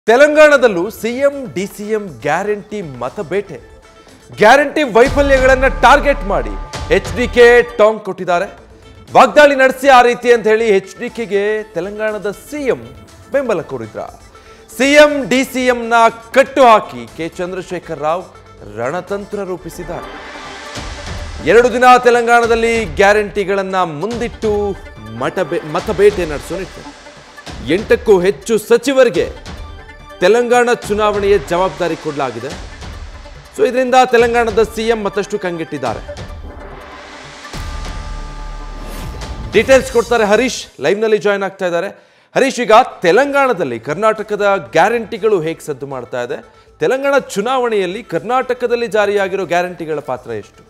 ತೆಲಂಗಾಣದಲ್ಲೂ CM DCM guarantee ಮತಬೇಟೆ guarantee ವೈಫಲ್ಯಗಳನ್ನು target ಮಾಡಿ ಎಚ್ ಡಿ ಕೆ ಟಾಂಗ್ ಕೊಟ್ಟಿದ್ದಾರೆ ವಾಗ್ದಾಳಿ ನಡೆಸಿ ಆ ರೀತಿ ಅಂತ ಹೇಳಿ ಎಚ್ ಡಿ ಕೆಗೆ ತೆಲಂಗಾಣದ ಸಿಎಂ ಬೆಂಬಲ ಕೋರಿದ್ರ ಸಿಎಂ ಡಿಸಿಎಂನ ಕಟ್ಟು ಹಾಕಿ ಕೆ ಚಂದ್ರಶೇಖರ್ ರಾವ್ ರಣತಂತ್ರ ರೂಪಿಸಿದ್ದಾರೆ ಎರಡು ದಿನ ತೆಲಂಗಾಣದಲ್ಲಿ ಗ್ಯಾರಂಟಿಗಳನ್ನ ಮುಂದಿಟ್ಟು ಮತಬೆ ಮತಬೇಟೆ ನಡೆಸೋ ನಿಟ್ಟಿನಲ್ಲಿ ಎಂಟಕ್ಕೂ ಹೆಚ್ಚು ಸಚಿವರಿಗೆ ತೆಲಂಗಾಣ ಚುನಾವಣೆಯ ಜವಾಬ್ದಾರಿ ಕೊಡಲಾಗಿದೆ ಸೊ ಇದರಿಂದ ತೆಲಂಗಾಣದ ಸಿಎಂ ಮತ್ತಷ್ಟು ಕಂಗೆಟ್ಟಿದ್ದಾರೆ ಡೀಟೇಲ್ಸ್ ಕೊಡ್ತಾರೆ ಹರೀಶ್ ಲೈವ್ನಲ್ಲಿ ಜಾಯ್ನ್ ಆಗ್ತಾ ಇದ್ದಾರೆ ಹರೀಶ್ ಈಗ ತೆಲಂಗಾಣದಲ್ಲಿ ಕರ್ನಾಟಕದ ಗ್ಯಾರಂಟಿಗಳು ಹೇಗೆ ಸದ್ದು ಮಾಡ್ತಾ ಇದೆ ತೆಲಂಗಾಣ ಚುನಾವಣೆಯಲ್ಲಿ ಕರ್ನಾಟಕದಲ್ಲಿ ಜಾರಿಯಾಗಿರೋ ಗ್ಯಾರಂಟಿಗಳ ಪಾತ್ರ ಎಷ್ಟು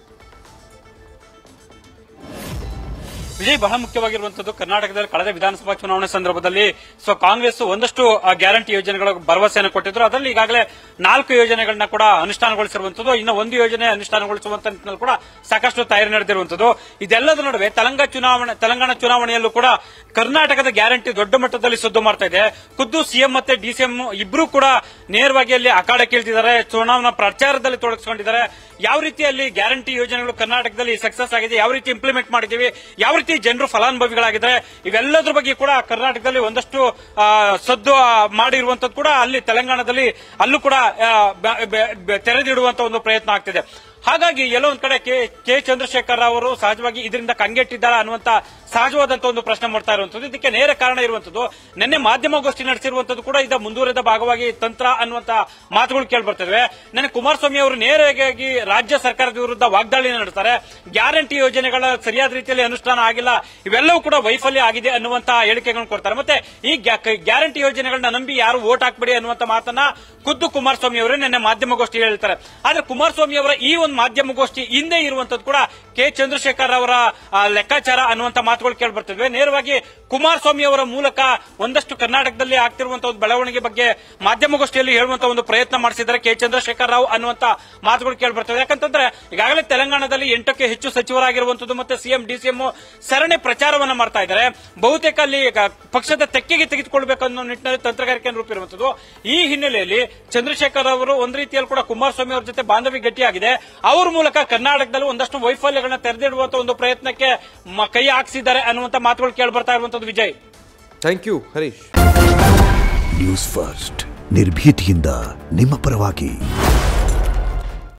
ವಿಜಯ್ ಬಹಳ ಮುಖ್ಯವಾಗಿರುವಂತದ್ದು ಕರ್ನಾಟಕದಲ್ಲಿ ಕಳೆದ ವಿಧಾನಸಭಾ ಚುನಾವಣೆ ಸಂದರ್ಭದಲ್ಲಿ ಸೊ ಕಾಂಗ್ರೆಸ್ ಒಂದಷ್ಟು ಆ, ಗ್ಯಾರಂಟಿ ಯೋಜನೆಗಳ ಭರವಸೆಯನ್ನು ಕೊಟ್ಟಿದ್ರು ಅದರಲ್ಲಿ ಈಗಾಗಲೇ ನಾಲ್ಕು ಯೋಜನೆಗಳನ್ನ ಕೂಡ ಅನುಷ್ಠಾನಗೊಳಿಸಿರುವಂತದ್ದು ಇನ್ನು ಒಂದು ಯೋಜನೆ ಅನುಷ್ಠಾನಗೊಳಿಸುವಂತ ನಿಟ್ಟಿನಲ್ಲಿ ಕೂಡ ಸಾಕಷ್ಟು ತಯಾರಿ ನಡೆದಿರುವಂತದ್ದು ಇದೆಲ್ಲದರ ನಡುವೆ ತೆಲಂಗಾಣ ಚುನಾವಣೆ ತೆಲಂಗಾಣ ಚುನಾವಣೆಯಲ್ಲೂ ಕೂಡ ಕರ್ನಾಟಕದ ಗ್ಯಾರಂಟಿ ದೊಡ್ಡ ಮಟ್ಟದಲ್ಲಿ ಸದ್ದು ಮಾಡ್ತಾ ಇದೆ ಖುದ್ದು ಸಿಎಂ ಮತ್ತೆ ಡಿಸಿಎಂ ಇಬ್ರು ಕೂಡ ನೇರವಾಗಿ ಅಲ್ಲಿ ಅಖಾಡ ಕೇಳ್ತಿದ್ದಾರೆ ಚುನಾವಣಾ ಪ್ರಚಾರದಲ್ಲಿ ತೊಡಗಿಸಿಕೊಂಡಿದ್ದಾರೆ ಯಾವ ರೀತಿಯಲ್ಲಿ ಗ್ಯಾರಂಟಿ ಯೋಜನೆಗಳು ಕರ್ನಾಟಕದಲ್ಲಿ ಸಕ್ಸಸ್ ಆಗಿದೆ ಯಾವ ರೀತಿ ಇಂಪ್ಲಿಮೆಂಟ್ ಮಾಡಿದ್ದೀವಿ ಯಾವ ರೀತಿ ಜನರು ಫಲಾನುಭವಿಗಳಾಗಿದ್ದಾರೆ ಇವೆಲ್ಲದ್ರ ಬಗ್ಗೆ ಕೂಡ ಕರ್ನಾಟಕದಲ್ಲಿ ಒಂದಷ್ಟು ಆ, ಸದ್ದು ಆ, ಮಾಡಿರುವಂತದ್ದು ಕೂಡ ಅಲ್ಲಿ ತೆಲಂಗಾಣದಲ್ಲಿ ಅಲ್ಲೂ ಕೂಡ ಆ, ಬ- ಬ- ಬ- ತೆರೆದಿಡುವಂತ ಒಂದು ಪ್ರಯತ್ನ ಆಗ್ತಿದೆ ಹಾಗಾಗಿ ಎಲ್ಲೋ ಒಂದ್ ಕಡೆ ಕೆ ಕೆ ಚಂದ್ರಶೇಖರ್ ರಾವ್ ಅವರು ಸಹಜವಾಗಿ ಇದರಿಂದ ಕಂಗೆಟ್ಟಿದ್ದಾರೆ ಅನ್ನುವಂತ ಸಹಜವಾದಂತ ಒಂದು ಪ್ರಶ್ನೆ ಮಾಡ್ತಾ ಇರುವಂತದ್ದು ಇದಕ್ಕೆ ನೇರ ಕಾರಣ ಇರುವಂತದ್ದು ನಿನ್ನೆ ಮಾಧ್ಯಮಗೋಷ್ಠಿ ನಡೆಸಿರುವಂತದ್ದು ಕೂಡ ಇದರ ಮುಂದುವರೆದ ಭಾಗವಾಗಿ ತಂತ್ರ ಅನ್ನುವಂತ ಮಾತುಗಳು ಕೇಳಿ ಬರ್ತವೆ ನನಗೆ ಕುಮಾರಸ್ವಾಮಿ ಅವರು ನೇರವಾಗಿ ರಾಜ್ಯ ಸರ್ಕಾರದ ವಿರುದ್ಧ ವಾಗ್ದಾಳಿ ನಡೆಸ್ತಾರೆ ಗ್ಯಾರಂಟಿ ಯೋಜನೆಗಳ ಸರಿಯಾದ ರೀತಿಯಲ್ಲಿ ಅನುಷ್ಠಾನ ಆಗಿಲ್ಲ ಇವೆಲ್ಲವೂ ಕೂಡ ವೈಫಲ್ಯ ಆಗಿದೆ ಅನ್ನುವಂತ ಹೇಳಿಕೆಗಳನ್ನು ಕೊಡ್ತಾರೆ ಮತ್ತೆ ಈ ಗ್ಯಾ- ಗ್ಯಾರಂಟಿ ಯೋಜನೆಗಳನ್ನ ನಂಬಿ ಯಾರು ವೋಟ್ ಹಾಕ್ಬೇಡಿ ಅನ್ನುವಂತ ಮಾತನ್ನ ಖುದ್ದು ಕುಮಾರಸ್ವಾಮಿ ಅವರೇ ನಿನ್ನೆ ಮಾಧ್ಯಮಗೋಷ್ಠಿ ಹೇಳ್ತಾರೆ ಆದ್ರೆ ಕುಮಾರಸ್ವಾಮಿ ಅವರ ಈ ಒಂದು ಮಾಧ್ಯಮಗೋಷ್ಠಿ ಹಿಂದೆ ಇರುವಂತದ್ದು ಕೂಡ ಕೆ ಚಂದ್ರಶೇಖರ್ ಅವರ ಆ, ಲೆಕ್ಕಾಚಾರ ಅನ್ನುವಂತ ಮಾತುಗಳು ಕೇಳಿ ಬರ್ತವೆ ನೇರವಾಗಿ ಕುಮಾರಸ್ವಾಮಿ ಅವರ ಮೂಲಕ ಒಂದಷ್ಟು ಕರ್ನಾಟಕದಲ್ಲಿ ಆಗ್ತಿರುವಂತಹ ಒಂದು ಬೆಳವಣಿಗೆ ಬಗ್ಗೆ ಮಾಧ್ಯಮಗೋಷ್ಠಿಯಲ್ಲಿ ಹೇಳುವಂತ ಒಂದು ಪ್ರಯತ್ನ ಮಾಡಿಸಿದ್ದಾರೆ ಕೆ ಚಂದ್ರಶೇಖರ್ ರಾವ್ ಅನ್ನುವಂತ ಮಾತುಗಳು ಕೇಳಿ ಬರ್ತವೆ ಯಾಕಂತಂದ್ರೆ ಈಗಾಗಲೇ ತೆಲಂಗಾಣದಲ್ಲಿ ಎಂಟಕ್ಕೆ ಹೆಚ್ಚು ಸಚಿವರಾಗಿರುವಂತದ್ದು ಮತ್ತೆ ಸಿಎಂ ಡಿಸಿಎಂ ಸರಣಿ ಪ್ರಚಾರವನ್ನ ಮಾಡ್ತಾ ಇದ್ದಾರೆ ಬಹುತೇಕ ಅಲ್ಲಿ ಈಗ ಪಕ್ಷದ ತೆಕ್ಕೆಗೆ ತೆಗೆದುಕೊಳ್ಬೇಕು ಅನ್ನೋ ನಿಟ್ಟಿನಲ್ಲಿ ತಂತ್ರಗಾರಿಕೆಯನ್ನು ರೂಪಿರುವಂತದ್ದು ಈ ಹಿನ್ನೆಲೆಯಲ್ಲಿ ಚಂದ್ರಶೇಖರ್ ಅವರು ಒಂದು ರೀತಿಯಲ್ಲಿ ಕೂಡ ಕುಮಾರಸ್ವಾಮಿ ಅವರ ಜೊತೆ ಬಾಂಧವ್ಯ ಗಟ್ಟಿಯಾಗಿದೆ ಅವ್ರ ಮೂಲಕ ಕರ್ನಾಟಕದಲ್ಲಿ ಒಂದಷ್ಟು ವೈಫಲ್ಯಗಳನ್ನ ತೆರೆದಿಡುವಂತ ಒಂದು ಪ್ರಯತ್ನಕ್ಕೆ ಮ- ಕೈ ಹಾಕಿಸಿದ್ದಾರೆ ಅನ್ನುವಂತ ಮಾತುಗಳು ಕೇಳಿ ಬರ್ತಾ ಇರುವಂತದ್ದು Vijay thank you Harish News First ನಿರ್ಭೀತಿಯಿಂದ ನಿಮ್ಮ ಪರವಾಗಿ